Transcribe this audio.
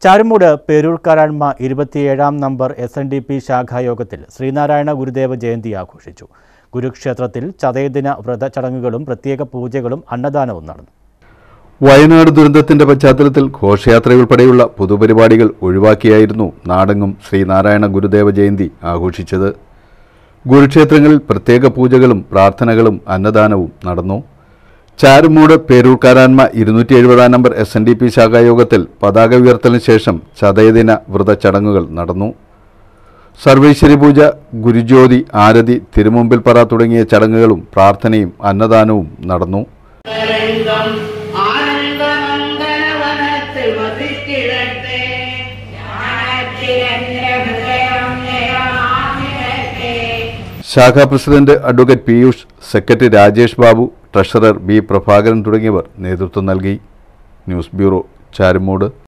ചാരുമൂട് പേരൂർക്കാരാൺമ ഇരുപത്തിയേഴാം number S N D P ശാഖായോഗത്തിൽ ശ്രീനാരായണ ഗുരുദേവ ജയന്തി ആഘോഷിച്ചു ഗുരുക്ഷേത്രത്തിൽ ചതയദിന വ്രത ചടങ്ങുകളും പ്രത്യേക പൂജകളും അന്നദാനവും നടന്നു വയനാട് ദുരന്തത്തിന്റെ പശ്ചാത്തലത്തിൽ ഘോഷയാത്രയുൾപ്പെടെയുള്ള പൊതുപരിപാടികൾ ഒഴിവാക്കിയായിരുന്നു നാടെങ്ങും ശ്രീനാരായണ ഗുരുദേവ ജയന്തി ആഘോഷിച്ചത് ഗുരുക്ഷേത്രങ്ങളിൽ പ്രത്യേക പൂജകളും പ്രാർത്ഥനകളും അന്നദാനവും നടന്നു ചാരുമൂട് പേരൂർക്കാരാൻമ ഇരുന്നൂറ്റി എഴുപതാം number S N D P ശാഖായോഗത്തിൽ പതാക ഉയർത്തലിന് ശേഷം ചതയദിന വ്രത ചടങ്ങുകൾ നടന്നു സർവേശ്വരി പൂജ ഗുരുജ്യോതി ആരതി തിരുമുമ്പിൽ പറ തുടങ്ങിയ ചടങ്ങുകളും പ്രാർത്ഥനയും അന്നദാനവും നടന്നു രംഗം ആനന്ദമംഗലവനത്തിൽ വസിച്ചിടട്ടെ ശാഖാ president advocate Piyush secretary Rajesh Babu treasurer B Prabhakaran തുടങ്ങിയവർ നേതൃത്വം നൽകി ന്യൂസ് ബ്യൂറോ ചാരുമൂട്